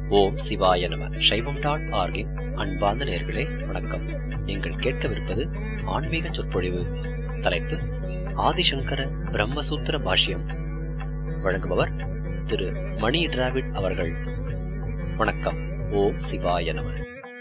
ஓம் சிவாய நம சைவம் டாட் ஆர்கின் அன்பார்ந்த நேர்களே வணக்கம் நீங்கள் கேட்கவிருப்பது ஆன்மீக சொற்பொழிவு தலைப்பு ஆதிசங்கர பிரம்மசூத்திர பாஷ்யம் வழங்குபவர் திரு மணி டிராவிட் அவர்கள் வணக்கம் ஓம் சிவாய நம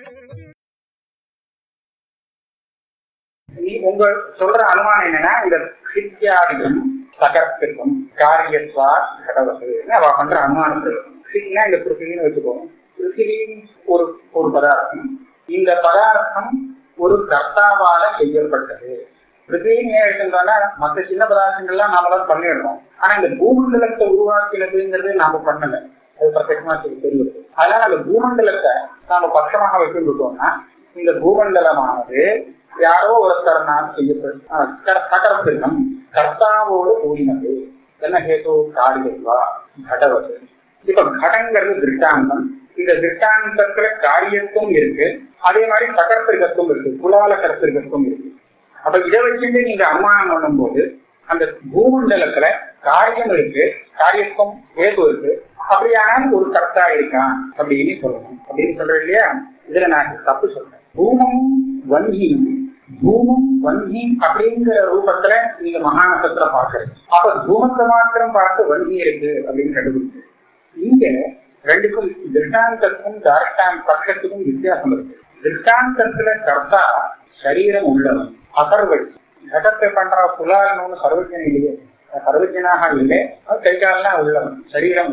நீ உங்க சொல்ற அனுமானம் என்னன்னா இந்த சித்தியாதிகம் சகத்திற்கும் காரியத்வா கடவுள் அவ பண்ற அனுமானத்தில் சித்தினா இந்த பிருத்திவின்னு வச்சுக்கோங்க பிருத்திவின் ஒரு ஒரு பதார்த்தம் இந்த பதார்த்தம் ஒரு கர்த்தாவால செய்யப்பட்டது பிருத்திவின்னு ஏன் எடுத்துட்டோம்னா மற்ற சின்ன பதார்த்தங்கள்லாம் நாம தான் பண்ணிடுறோம் ஆனா இந்த பூமண்டலத்தை உருவாக்கினதுங்கிறது நாம பண்ணல அது பிரத்யமா தெரியுது அதனால அந்த பூமண்டலத்தை நாம பட்சமாக வச்சுட்டோம்னா இந்த பூமண்டலமானது யாரோ ஒருத்தரனால் செய்யப்படும் சகரத்திற்கும் கர்த்தாவோடு கூடினது என்ன ஹேது காரியவா கடவது இப்ப கடங்கிறது திருஷ்டாந்தம் இந்த திருஷ்டாந்தத்துல காரியத்தும் இருக்கு அதே மாதிரி சகரத்திற்கும் இருக்கு குலால கருத்திற்கும் இருக்கு அப்ப இதை வச்சுட்டு நீங்க அனுமானம் பண்ணும்போது அந்த பூமண்டலத்துல காரியம் இருக்கு காரியத்துவம் ஏது இருக்கு அப்படியானால் ஒரு கர்த்தா இருக்கான் அப்படின்னு சொல்லணும் அப்படின்னு சொல்றேன் இல்லையா இதுல நான் தப்பு சொல்றேன் பூமம் வன்கியும் பூமம் வன்கி அப்படிங்கிற ரூபத்துல நீங்க மகாநகத்துல பாக்குறீங்க அப்ப பூமத்தை மாத்திரம் பார்த்து வன்கி இருக்கு அப்படின்னு கண்டுபிடிச்சு இங்க ரெண்டுக்கும் திருஷ்டாந்தத்துக்கும் தார்ஷ்டான் பக்கத்துக்கும் வித்தியாசம் இருக்கு திருஷ்டாந்தத்துல கர்த்தா சரீரம் உள்ளவன் அசர்வல் கடத்தை பண்ற புலாலன்னு சர்வஜன் இல்லையே சர்வஜனாக இல்லை கை காலெல்லாம் உள்ளவன் சரீரம்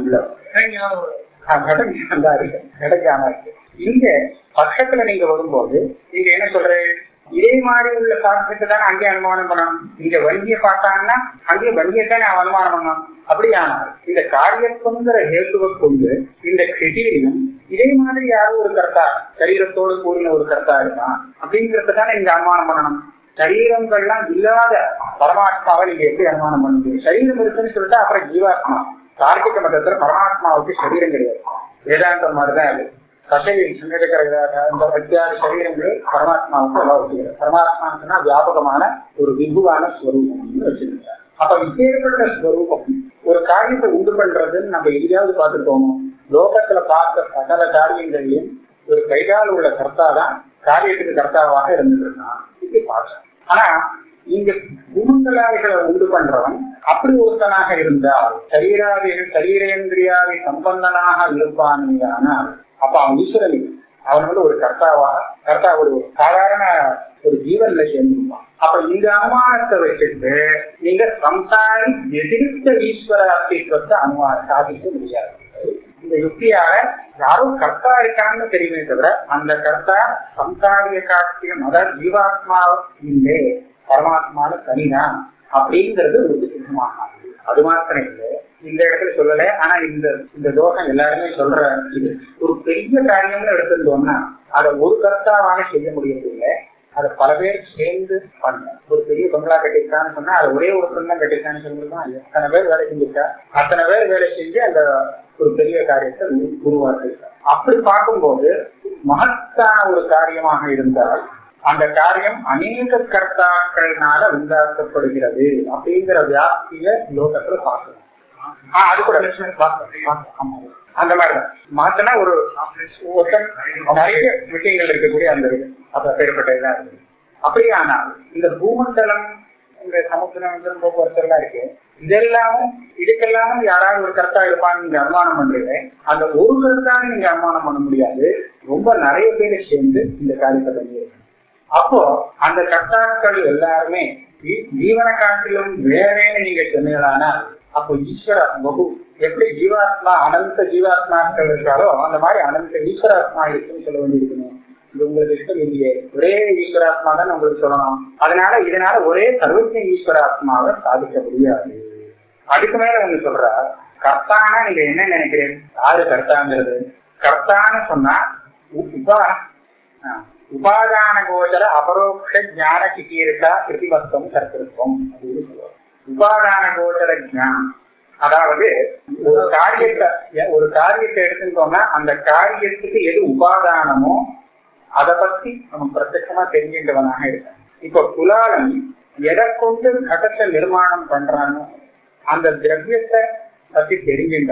உள்ளவன் கிடைக்காம இருக்கு இங்க பக்கத்துல நீங்க வரும்போது நீங்க என்ன சொல்றேன் இதே மாதிரி உள்ள சாஸ்திரத்தை தானே அங்கே அனுமானம் பண்ணணும் இங்க வங்கிய பார்த்தாங்கன்னா அங்கே வங்கியை தானே அனுமானம் பண்ணணும் அப்படியானால் இந்த காரியத்துவங்கிற ஹேத்துவை கொண்டு இந்த கிருதியிலும் இதே மாதிரி யாரும் ஒரு கர்த்தா சரீரத்தோடு கூடின ஒரு கர்த்தா இருக்கான் அப்படிங்கறத தானே இங்க அனுமானம் பண்ணணும் சரீரங்கள்லாம் இல்லாத பரமாத்மாவை நீங்க எப்படி அனுமானம் பண்ண முடியும் சரீரம் இருக்குன்னு சொல்லிட்டு அப்புறம் ஜீவாத்மா தார்க்கிக மதத்துல பரமாத்மாவுக்கு சரீரம் கிடையாது வேதாந்தம் மாதிரிதான் அது கசையில் சின்னடிக்கிற இந்த அத்தியாத சரீரங்கள் பரமாத்மாவுக்கு எல்லாம் வச்சுக்கிறார் பரமாத்மான்னு சொன்னா வியாபகமான ஒரு விபுவான ஸ்வரூபம் வச்சிருக்காரு அப்ப இப்பேற்பட்ட ஸ்வரூபம் ஒரு காரியத்தை உண்டு பண்றதுன்னு நம்ம எங்கேயாவது பார்த்துட்டோமோ லோகத்துல பார்த்த சகல காரியங்களையும் ஒரு கைகால் உள்ள கர்த்தா தான் காரியத்துக்கு கர்த்தாவாக இருந்துட்டு இருக்கான் இப்படி பார்த்தேன் ஆனா இங்க குணங்களாதிகளை உண்டு பண்றவன் அப்படி ஒருத்தனாக இருந்தால் சரீராதிகள் சரீரேந்திரியாதி சம்பந்தனாக இருப்பானால் அப்ப அவன் ஈஸ்வரன் அவன் வந்து ஒரு கர்த்தாவா கர்த்தா ஒரு சாதாரண ஒரு ஜீவன்ல சேர்ந்துருப்பான் அப்ப இந்த அனுமானத்தை வச்சுட்டு நீங்க சம்சாரி எதிர்த்த ஈஸ்வர அஸ்தித்வத்தை அனுமானம் சாதிக்க முடியாது இந்த யுக்தியால யாரும் கர்த்தா இருக்கான்னு தெரியுமே தவிர அந்த கர்த்தா சம்சாரிய காட்சியம் அதாவது ஜீவாத்மா இல்லை பரமாத்மான தனிதான் அப்படிங்கிறது ஒரு சித்தமாகாது அது மாத்திரம் இல்லை இந்த இடத்துல சொல்லல ஆனா இந்த இந்த தோஷம் எல்லாருமே சொல்ற இது ஒரு பெரிய காரியம்னு எடுத்துட்டோம்னா அதை ஒரு கருத்தாவாக செய்ய முடியறதில்லை அதை பல பேர் சேர்ந்து பண்ண ஒரு பெரிய பங்களா கட்டிருக்கான்னு சொன்னா அது ஒரே ஒரு சொந்தம் கட்டிருக்கான்னு சொல்லிருக்கோம் அத்தனை பேர் வேலை செஞ்சிருக்கா அத்தனை பேர் வேலை செஞ்சு அந்த ஒரு பெரிய காரியத்தை உருவாக்கிருக்கா அப்படி பார்க்கும்போது மகத்தான ஒரு காரியமாக இருந்தால் அந்த காரியம் அநேக கர்த்தாக்களினால உண்டாக்கப்படுகிறது அப்படிங்கிற வியாப்திய லோகத்துல பார்க்கணும் அது கூட அந்த மாதிரிதான் மாத்தனா ஒரு நிறைய விஷயங்கள் இருக்கக்கூடிய அந்த அப்ப பேர்பட்டதுதான் இருக்கு அப்படியானால் இந்த பூமண்டலம் இந்த சமுத்திரம் போக்குவரத்து எல்லாம் இருக்கு இதெல்லாமும் இதுக்கெல்லாமும் யாராவது ஒரு கருத்தா இருப்பான்னு நீங்க அனுமானம் பண்றீங்க அந்த ஒரு கருத்தாக நீங்க அனுமானம் பண்ண முடியாது ரொம்ப நிறைய பேரை சேர்ந்து இந்த காரியத்தை பண்ணியிருக்கணும் அப்போ அந்த கர்த்தாக்கள் எல்லாருமே ஜீவன காட்டிலும் வேறேன்னு நீங்க சொன்னீங்களானா அப்போ ஈஸ்வர பகு எப்படி ஜீவாத்மா அனந்த ஜீவாத்மாக்கள் இருக்காரோ அந்த மாதிரி அனந்த ஈஸ்வராத்மா இருக்குன்னு சொல்ல வேண்டியிருக்கணும் இது உங்களுக்கு இஷ்டம் இல்லையே ஒரே ஈஸ்வராத்மா தான் உங்களுக்கு சொல்லணும் அதனால இதனால ஒரே சர்வஜ ஈஸ்வராத்மாவை சாதிக்க முடியாது அதுக்கு மேல ஒண்ணு சொல்ற கர்த்தானா நீங்க என்ன நினைக்கிறீங்க யாரு கர்த்தாங்கிறது கர்த்தான்னு சொன்னா உபா உபாதான கோச்சர அபரோக்ஷ ஞான சிக்கீர்ஷா கிருதிவஸ்தம் கருத்திருப்போம் அப்படின்னு சொல்லுவாங்க உபாதான கோச்சர ஜானம் அதாவது ஒரு காரியத்தை ஒரு காரியத்தை எடுத்துட்டோம்னா அந்த காரியத்துக்கு எது உபாதானமோ அதை பத்தி நம்ம பிரத்யமா தெரிஞ்சின்றவனாக இருக்கான் இப்ப குலாலன் எதை கொண்டு கடத்தை நிர்மாணம் பண்றானோ அந்த திரவியத்தை பத்தி தெரிஞ்சின்றான்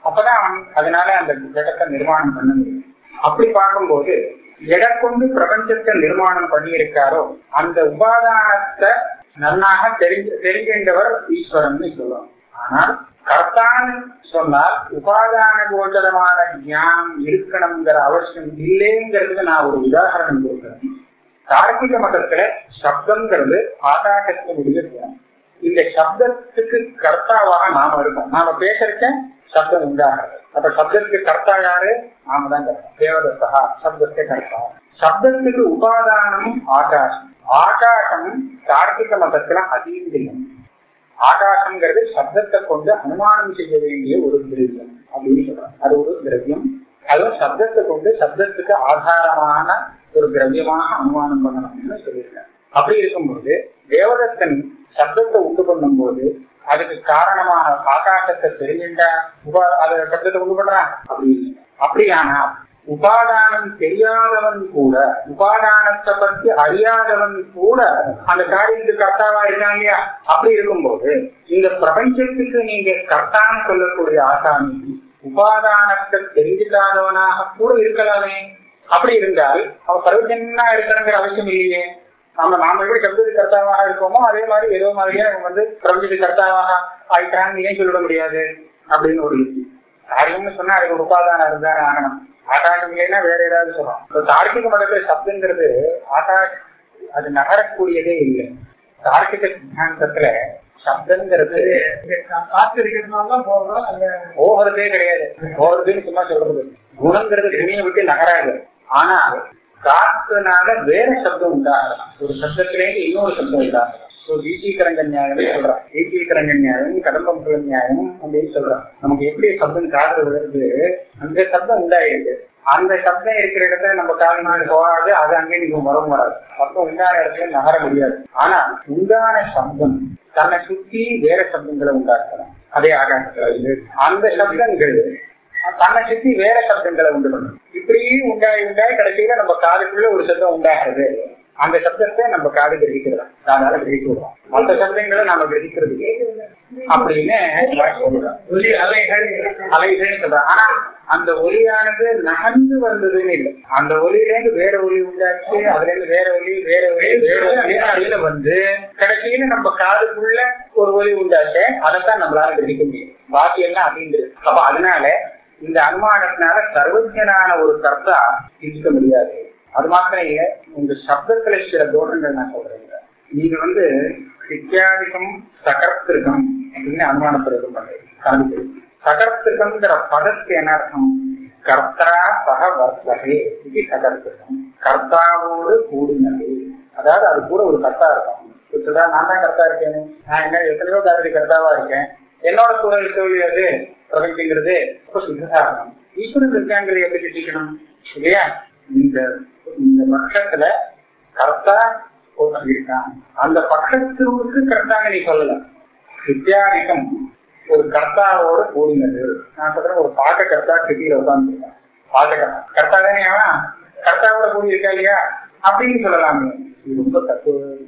அப்பதான் அவன் அதனால அந்த ஜடத்தை நிர்மாணம் பண்ண முடியும் அப்படி பார்க்கும்போது எதை கொண்டு பிரபஞ்சத்தை நிர்மாணம் பண்ணியிருக்காரோ அந்த உபாதானத்தை நன்னாக தெரிஞ்சு தெரிகின்றவர் ஈஸ்வரன் சொல்லுவாங்க ஆனால் கர்த்தான்னு சொன்னால் உபாதான கோச்சரமான ஞானம் இருக்கணுங்கிற அவசியம் இல்லைங்கிறதுக்கு நான் ஒரு உதாரணம் கொடுக்குறேன் தார்க்கிக மதத்துல சப்தம்ங்கிறது ஆகாசத்தினுடைய தியானம் இந்த சப்தத்துக்கு கர்த்தாவாக நாம இருக்கோம் நாம பேசுறச்ச சப்தம் உண்டாகிறது அப்ப சப்தத்துக்கு கர்த்தா யாரு நாம தான் கர்த்தா தேவதத்தா சப்தத்துக்கு கர்த்தா சப்தத்துக்கு உபாதானமும் ஆகாசம் ஆகாசம் தார்க்கிக மதத்துல அதீந்திரியம் ஆகாசம்ங்கிறது சப்தத்தை கொண்டு அனுமானம் செய்ய வேண்டிய ஒரு திரவியம் அப்படின்னு சொல்றாங்க அது ஒரு திரவியம் அதுவும் சப்தத்தை கொண்டு சப்தத்துக்கு ஆதாரமான ஒரு திரவியமாக அனுமானம் பண்ணணும்னு சொல்லியிருக்காங்க அப்படி இருக்கும்போது தேவதத்தன் சப்தத்தை உண்டு பண்ணும் போது அதுக்கு காரணமான ஆகாசத்தை தெரிஞ்சுட்டா உபா அது சப்தத்தை உண்டு பண்றான் அப்படி இல்லை. அப்படியானா உபாதானம் தெரியாதவன் கூட உபாதானத்தை பத்தி அறியாதவன் கூட அந்த காரியத்துக்கு கர்த்தாவா இருக்கான் இல்லையா அப்படி இருக்கும்போது இந்த பிரபஞ்சத்துக்கு நீங்க கர்த்தான்னு சொல்லக்கூடிய ஆசாமி உபாதானத்தை தெரிஞ்சுக்காதவனாக கூட இருக்கலாமே அப்படி இருந்தால் அவன் சர்வஜனா இருக்கணுங்கிற அவசியம் இல்லையே நம்ம நாம எப்படி சப்தத்துக்கு கர்த்தாவாக இருக்கோமோ அதே மாதிரி ஏதோ மாதிரியே அவங்க வந்து பிரபஞ்சத்துக்கு கர்த்தாவாக ஆயிட்டான்னு ஏன் சொல்லிட முடியாது அப்படின்னு ஒரு யுக்தி காரியம்னு சொன்னா அதுக்கு ஒரு உபாதானம் இருந்தானே ஆகணும் ஆகாசம் இல்லைன்னா வேற ஏதாவது சொல்லலாம் இப்போ தார்க்கிக மதத்துல சப்தங்கிறது ஆகாஷ் அது நகரக்கூடியதே இல்லை தார்க்கிக சித்தாந்தத்துல சப்தங்கிறது காத்து இருக்கிறதுனால தான் போகிறோம் அங்க போகிறதே கிடையாது போகிறதுன்னு சும்மா சொல்றது குணங்கிறது துணியை விட்டு நகராது ஆனா காத்துனால வேற சப்தம் உண்டாகலாம் ஒரு சப்தத்திலேருந்து இன்னொரு சப்தம் உண்டாகலாம் ஒரு வீட்டீகரங்க நியாயம் சொல்றான் வீட்டீகரங்க நியாயம் கடம்பம்புல நியாயம் அப்படின்னு சொல்றான் நமக்கு எப்படி சப்தம் காதல் விழுது அந்த சப்தம் உண்டாயிருக்கு அந்த சப்தம் இருக்கிற இடத்துல நம்ம காது நாள் போகாது அது அங்கே நீங்க வரும் வராது சப்தம் உண்டான இடத்துல நகர முடியாது ஆனா உண்டான சப்தம் தன்னை சுத்தி வேற சப்தங்களை உண்டாக்கலாம் அதே ஆகாசத்துல அந்த சப்தங்கள் தன்னை சுத்தி வேற சப்தங்களை உண்டு பண்ணும் இப்படியே உண்டாகி உண்டாகி கடைசியில நம்ம காதுக்குள்ள ஒரு சப்தம் உண்டாகிறது அந்த சப்தத்தை நம்ம காது கிரகிக்கிறோம் காதால கிரகிக்கிறோம் மற்ற சப்தங்களை நாம கிரகிக்கிறது இல்லை. அப்படின்னு சொல்றோம் ஒலி அலைகள் அலைகள் சொல்றான் ஆனா அந்த ஒலியானது நகர்ந்து வந்ததுன்னு இல்லை அந்த ஒலியிலேருந்து வேற ஒலி உண்டாச்சு அதுல இருந்து வேற ஒலி வேற ஒலி வேற ஒலி அப்படின்னு வந்து கடைசியில நம்ம காதுக்குள்ள ஒரு ஒலி உண்டாச்சு அதைத்தான் நம்மளால கிரகிக்க முடியும் பாக்கி எல்லாம் அப்படிங்கிறது அப்ப அதனால இந்த அனுமானத்தினால சர்வஜனான ஒரு கர்த்தா சிந்திக்க முடியாது அது மாத்திரம் இல்ல உங்க சப்தத்துல சில தோஷங்கள் நான் சொல்றேன் நீங்க வந்து சித்தியாதிகம் சகர்த்திருக்கம் அப்படின்னு அனுமான பிரயோகம் பண்றீங்க காண்பிக்கிறீங்க சகர்த்திருக்கம்ங்கிற பதத்துக்கு என்ன அர்த்தம் கர்த்தா சக வர்த்தகே இது சகர்த்திருக்கம் கர்த்தாவோடு கூடினது அதாவது அது கூட ஒரு கர்த்தா இருக்கும் இப்படிதான் நான் தான் கர்த்தா இருக்கேன் நான் என்ன எத்தனையோ காரியத்துக்கு கர்த்தாவா இருக்கேன் என்னோட கூட இருக்கக்கூடியது பிரபஞ்சங்கிறது ரொம்ப சுத்தசாரணம் ஈஸ்வரன் இருக்காங்கிறது எப்படி சிந்திக்கணும் இல்லையா இந்த இந்த பட்சத்துல கர்த்தா ஒருத்தன் இருக்கான் அந்த பட்சத்திற்கு கர்த்தாங்க நீ சொல்லல வித்யானிகம் ஒரு கர்த்தாவோட கூடினது நான் சொல்றேன் ஒரு பாக்க கர்த்தா கிட்டியில உட்காந்துருக்கான் பாக்க கர்த்தா கர்த்தா தானே அவன் கர்த்தாவோட கூடி இருக்கா இல்லையா அப்படின்னு சொல்லலாமே இது ரொம்ப தப்பு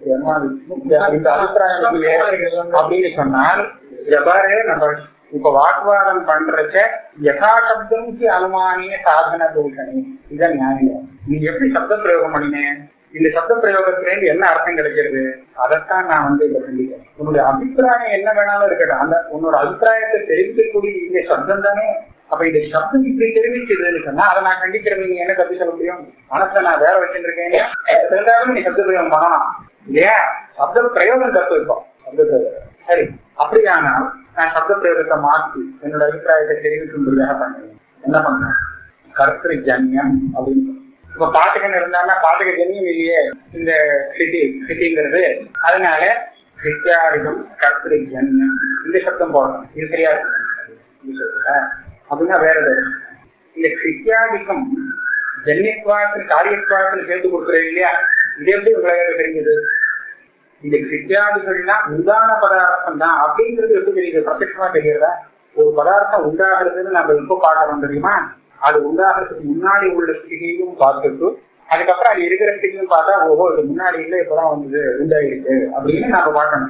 இந்த அபிப்பிராயம் இல்லையே அப்படின்னு சொன்னால் இத பாரு நம்ம இப்ப வாக்குவாதம் பண்றச்ச யதாசப்தம் அனுமானிய சாதன தூஷணி இதான் நியாயம் நீ எப்படி சப்த பிரயோகம் பண்ணினேன் இந்த சப்த பிரயோகத்திலேருந்து என்ன அர்த்தம் கிடைக்கிறது அதைத்தான் நான் வந்து இப்ப சொல்லிக்கிறேன் உன்னுடைய அபிப்பிராயம் என்ன வேணாலும் இருக்கட்டும் அந்த உன்னோட அபிப்பிராயத்தை தெரிவிக்கக்கூடிய இந்த சப்தம் தானே அப்ப இந்த சப்தம் இப்படி தெரிவிச்சதுன்னு சொன்னா அதை நான் கண்டிக்கிறது நீங்க என்ன தப்பி சொல்ல முடியும் மனசுல நான் வேற வச்சிருக்கேன் தெரிஞ்சாலும் நீ சப்த பிரயோகம் பண்ணலாம் இல்லையா சப்த பிரயோகம் தப்பு இருக்கும் சப்த பிரயோகம் சரி அப்படியானால் நான் சப்த பிரயோகத்தை மாற்றி என்னோட அபிப்பிராயத்தை தெரிவிக்கும்படியாக பண்ணுவேன் என்ன பண்றேன் கர்த்திரு ஜன்யம் அப்படின்னு இப்ப பாட்டுக்கன்னு இருந்தாங்கன்னா பாட்டுக்கு ஜன்யம் இல்லையே இந்த சிட்டி சிட்டிங்கிறது அதனால வித்யாரிகம் கர்த்திரு ஜன்யம் இந்த சப்தம் போடணும் இது தெரியாது இது சொல்லுங்க அப்படின்னா வேற ஏதாவது இந்த சித்தியாதிக்கம் ஜன்யத்வாசன் காரியத்வாசன் சேர்த்து கொடுக்குறது இல்லையா இது எப்படி உங்களுக்கு தெரிஞ்சது இந்த வித்தியாதிகள்னா உண்டான பதார்த்தம் தான் அப்படிங்கிறது எப்படி தெரியுது பிரத்யட்சமா தெரியுதா ஒரு பதார்த்தம் உண்டாகிறதுன்னு நம்ம எப்போ பார்க்கறோம் தெரியுமா அது உண்டாகிறதுக்கு முன்னாடி உள்ள ஸ்திதியும் பார்த்துட்டு அதுக்கப்புறம் அது இருக்கிற ஸ்திதியும் பார்த்தா ஓஹோ இது முன்னாடி இல்லை இப்பதான் வந்தது உண்டாயிருக்கு அப்படின்னு நாம பார்க்கணும்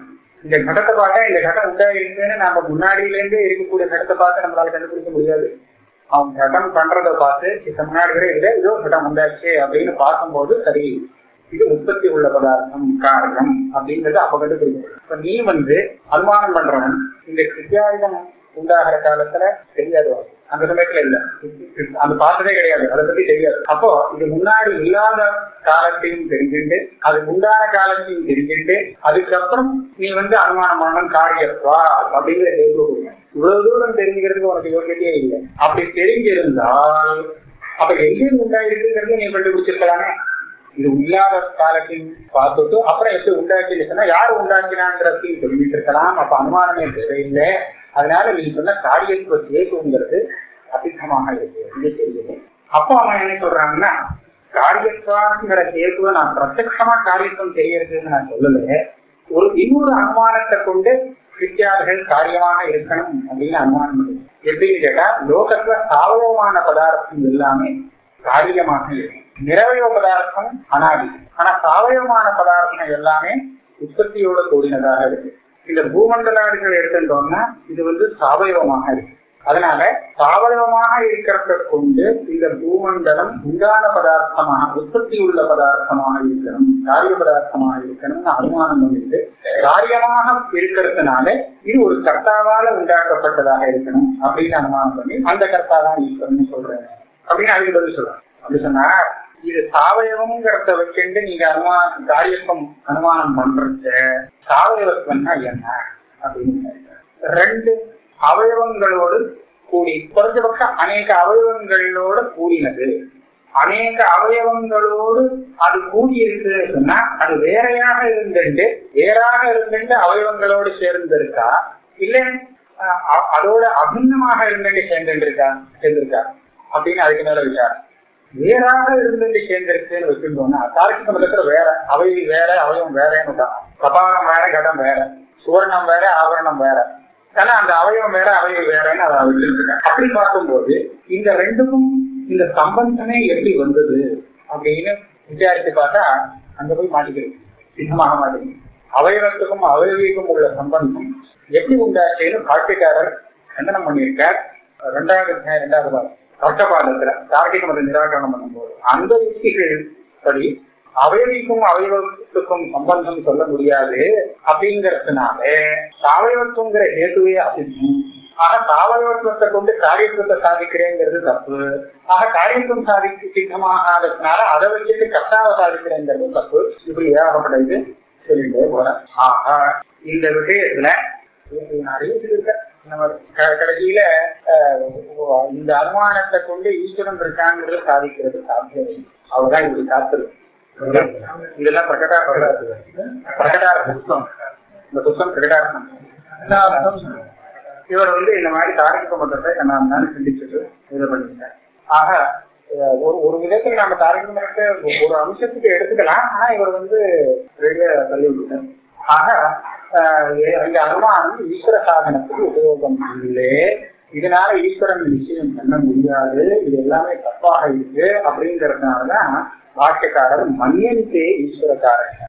இந்த கடத்தை பார்த்தா இந்த கடம் உண்டாயிருக்குன்னு நாம முன்னாடியில இருந்தே இருக்கக்கூடிய கடத்தை பார்த்து நம்மளால கண்டுபிடிக்க முடியாது அவன் கடம் பண்றத பார்த்து இப்ப முன்னாடி வரை இல்லை இதோ கடம் உண்டாச்சு அப்படின்னு பார்க்கும்போது சரி இது உற்பத்தி உள்ள பதார்த்தம் காரணம் அப்படிங்கறது அப்ப கண்டுபிடிக்கும் இப்ப நீ வந்து அனுமானம் பண்றவன் இந்த கிருத்தியாயுதம் உண்டாகிற காலத்துல தெரியாது உனக்கு. அந்த சமயத்துல இல்ல அது பார்த்ததே கிடையாது அதை பத்தி தெரியாது அப்போ இது முன்னாடி இல்லாத காலத்தையும் தெரிஞ்சுட்டு அது உண்டான காலத்தையும் தெரிஞ்சுட்டு அதுக்கப்புறம் நீ வந்து அனுமானம் பண்ணணும் காரியத்வா அப்படிங்கிற தெரிஞ்சு இவ்வளவு தூரம் தெரிஞ்சுக்கிறதுக்கு உனக்கு யோகியத்தையே இல்லை அப்படி தெரிஞ்சிருந்தால் அப்ப எங்கேயும் உண்டாயிருக்குங்கிறது நீ கண்டுபிடிச்சிருக்கலாமே இது இல்லாத காலத்தையும் பார்த்துட்டு அப்புறம் எப்படி உண்டாக்கின்னு சொன்னா யார் உண்டாக்கினாங்கிறதையும் தெரிஞ்சுட்டு இருக்கலாம் அப்ப அனுமானமே தேவையில்லை அதனால நீ சொன்ன காரியத்துவ சேதுங்கிறது அதிகமாக இருக்கு இது தெரியுது அப்போ அவன் என்ன சொல்றாங்கன்னா காரியத்துவாங்கிற சேதுவை நான் பிரத்யட்சமா காரியத்துவம் தெரியறதுன்னு நான் சொல்லல ஒரு இன்னொரு அனுமானத்தை கொண்டு வித்தியார்கள் காரியமாக இருக்கணும் அப்படின்னு அனுமானம் இருக்கு. எப்படின்னு கேட்டா லோகத்துல சாவயமான பதார்த்தம் எல்லாமே காரியமாக இருக்கு நிறவயவ பதார்த்தம் அனாதி ஆனா சாவயவமான பதார்த்தம் எல்லாமே உற்பத்தியோட கூடினதாக இருக்கு இந்த பூமண்டலாதிகள் எடுத்துட்டோம்னா இது வந்து சாவயவமாக இருக்கு அதனால சாவயவமாக இருக்கிறத கொண்டு இந்த பூமண்டலம் உண்டான பதார்த்தமாக உற்பத்தி உள்ள பதார்த்தமாக இருக்கணும் காரிய பதார்த்தமாக இருக்கணும்னு அனுமானம் பண்ணிட்டு காரியமாக இருக்கிறதுனால இது ஒரு கர்த்தாவால உண்டாக்கப்பட்டதாக இருக்கணும் அப்படின்னு அனுமானம் பண்ணி அந்த கர்த்தா தான் ஈஸ்வரன் சொல்றேன் அப்படின்னு அதுக்கு பதில் சொல்றேன் அப்படி சொன்னா இது சாவயவம்ங்கிறத வச்சுட்டு நீங்க அனுமானம் காரியத்துவம் அனுமானம் பண்றத சாவயவத்துவம்னா என்ன அப்படின்னு ரெண்டு அவயவங்களோடு கூடி குறைஞ்சபட்சம் அநேக அவயவங்களோட கூடினது அநேக அவயவங்களோடு அது கூடி இருக்குன்னு சொன்னா அது வேறையாக இருந்துட்டு வேறாக இருந்துட்டு அவயவங்களோடு சேர்ந்திருக்கா இல்ல அஹ், அ- அதோட அபிண்ணமாக இருந்துட்டு சேர்ந்துட்டு இருக்கா சேர்ந்திருக்கா அப்படின்னு அதுக்கு மேல விசாரம் வேறாக இருந்துட்டு சேர்ந்திருக்குன்னு வச்சிருந்தோம்னா தாரக சம்பந்தத்துல வேற அவை வேற அவயவம் வேறன்னு தான் கபாலம் வேற கடம் வேற சுவர்ணம் வேற ஆபரணம் வேற ஆனா அந்த அவயவம் வேற அவயவம் வேறன்னு அதை வச்சிருக்கேன் அப்படி பார்க்கும்போது இந்த ரெண்டுக்கும் இந்த சம்பந்தமே எப்படி வந்தது அப்படின்னு விசாரிச்சு பார்த்தா அங்க போய் மாட்டிக்கிறது சின்னமாக மாட்டேங்குது அவயவத்துக்கும் அவயவிக்கும் உள்ள சம்பந்தம் எப்படி உண்டாச்சுன்னு பாட்டுக்காரர் கண்டனம் பண்ணியிருக்கார் ரெண்டாவது அத்தியாயம், ரெண்டாவது பாகம் கஷ்டபாதத்துல தார்க்கிக மத நிராகரணம் பண்ணும்போது அந்த யுக்திகள் படி அவயவிக்கும் அவயவத்துக்கும் சம்பந்தம் சொல்ல முடியாது அப்படிங்கறதுனால சாவயவத்துவங்கிற ஹேதுவே அசித்தம் ஆக சாவயவத்துவத்தை கொண்டு காரியத்துவத்தை சாதிக்கிறேங்கிறது தப்பு ஆக காரியத்துவம் சாதிக்க சித்தமாகாததுனால அதை வச்சுட்டு கர்த்தாவை சாதிக்கிறேங்கிறது தப்பு இப்படி ஏகப்பட்ட இது சொல்லிட்டே போறேன் ஆக இந்த விஷயத்துல நிறைய இருக்கு நம்ம க- கடைசியில அஹ், இந்த அனுமானத்தை கொண்டு ஈஸ்வரன் இருக்காங்கிறது சாதிக்கிறது சாத்தியம் இல்லை. அவர்தான் இப்படி காத்துரு இதெல்லாம் பிரகடா பிரகடார புத்தம் இந்த புத்தம் பிரகடாரம் இவர் வந்து இந்த மாதிரி தாரக மதத்தை நான் தான் சிந்திச்சுட்டு இது பண்ணிட்டேன் ஆக அஹ், ஒரு ஒரு விதத்துல நம்ம தாரக மதத்தை ஒரு அம்சத்துக்கு எடுத்துக்கலாம் ஆனா இவர் வந்து வெளியே தள்ளி விட்டுட்டார் ஆக அஹ், இந்த அனுமானம் ஈஸ்வர சாதனத்துக்கு உபயோகம் இல்லை இதனால ஈஸ்வரன் நிச்சயம் பண்ண முடியாது இது எல்லாமே தப்பாக இருக்கு அப்படிங்கறதுனாலதான் வாக்கியக்காரர் மன்னியந்தே ஈஸ்வரக்காரன்